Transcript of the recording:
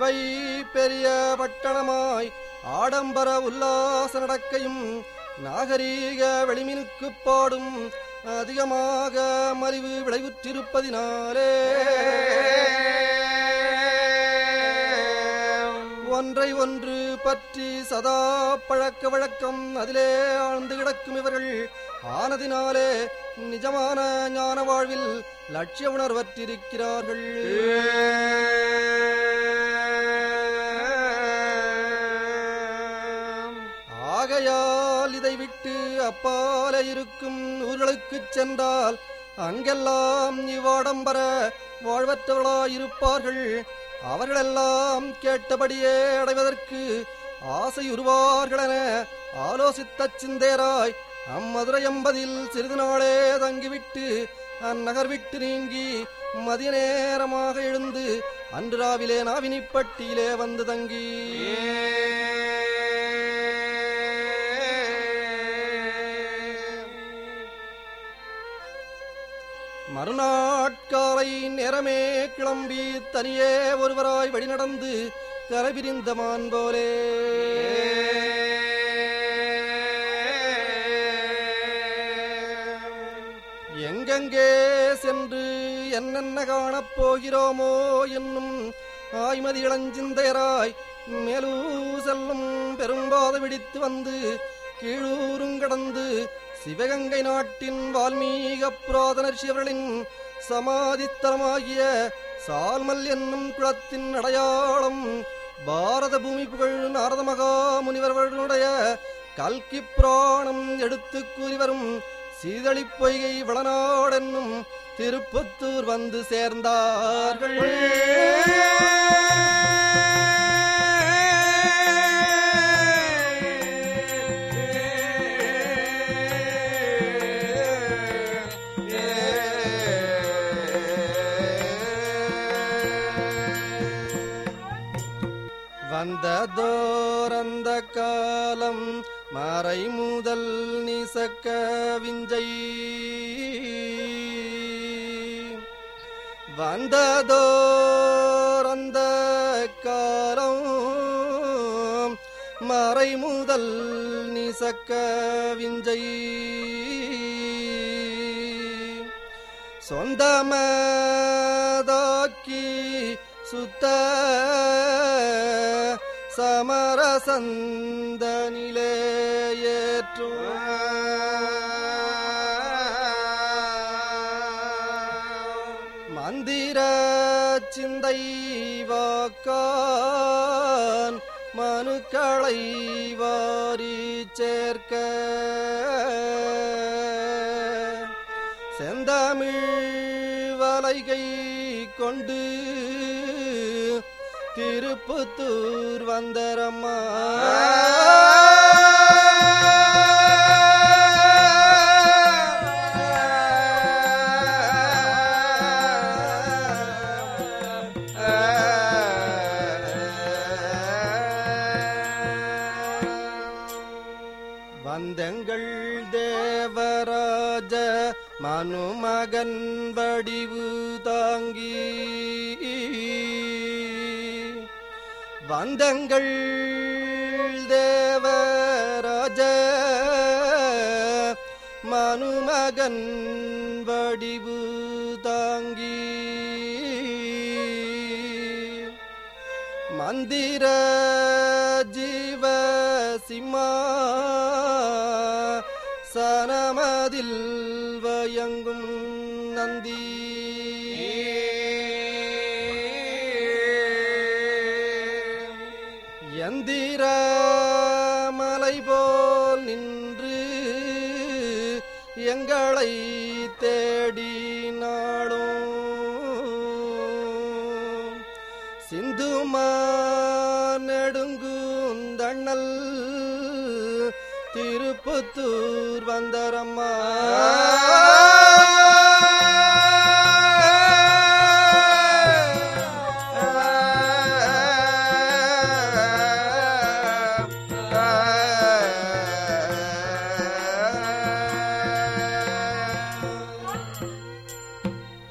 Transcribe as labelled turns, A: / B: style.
A: இவை பெரிய பட்டணமாய் ஆடம்பர உல்லாச நடக்கையும் நாகரீக வெளிமினுக்கு பாடும் அதிகமாக மலிவு விளைவுற்றிருப்பதினாலே ஒன்றை ஒன்று பற்றி சதா பழக்க வழக்கம் அதிலே ஆழ்ந்து கிடக்கும் இவர்கள் ஆனதினாலே நிஜமான ஞான வாழ்வில் லட்சிய உணர்வற்றிருக்கிறார்கள் ஆகையால் இதை விட்டு அப்பாலே இருக்கும் ஊர்களுக்குச் சென்றால் அங்கெல்லாம் இவ்வாடம்பர வாழ்வற்றவர்களாயிருப்பார்கள் அவர்களெல்லாம் கேட்டபடியே அடைவதற்கு ஆசை உருவார்களென ஆலோசித்த சிந்தேராய் அம்மதுரை எம்பதில் சிறிது நாளே தங்கிவிட்டு அந்நகர் விட்டு நீங்கி மதிய நேரமாக எழுந்து அன்று ராவிலே நாவினிப்பட்டியிலே வந்து தங்கி மறுநாட்காலை நேரமே கிளம்பி தனியே ஒருவராய் வழிநடந்து கரைபிரிந்த மான் போலே எங்கெங்கே சென்று என்னென்ன காணப் போகிறோமோ என்னும் ஆய்மதி இளஞ்சிந்தையராய் மேலூ செல்லும் பெரும்பாத விடித்து வந்து கீழூருங்கடந்து சிவகங்கை நாட்டின் வால்மீக புராதனர் சிவர்களின் சமாதித்தலமாகிய சால்மல் என்னும் குளத்தின் அடையாளம் பாரத பூமி புகழ் நாரத மகா முனிவர்களுடைய கல்கி புராணம் எடுத்து கூறி வரும் சீதளி பொய்கை வளநாடென்னும் திருப்பத்தூர் வந்து சேர்ந்தார்கள் வந்ததோரந்த காலம் மறை முதல் நிசக்க விஞ்சை வந்ததோரந்த காலம் மறை முதல் நிசக்க விஞ்சை சொந்தமதாக்கி சுத்த சமரசந்த நிலையேற்றும் மந்திர சிந்தை வாக்கான் மனுக்களை வாரி சேர்க்க செந்தமிழ் வலைகை கொண்டு திருப்புத்தூர் வந்தரம்மா வந்தங்கள் தேவராஜ மனுமகன் வடிவு தாங்கி வந்தங்கள் தேவராஜ மனுமகன் வடிவு தாங்கி மந்திர ஜீவ சிம்மா சனமதில் வயங்கும் நந்தி எந்திர மலை போல் நின்று எங்களை தேடி நாளும் சிந்துமா நெடுங்குந்தண்ணல் திருப்புத்தூர் வந்தரம்மா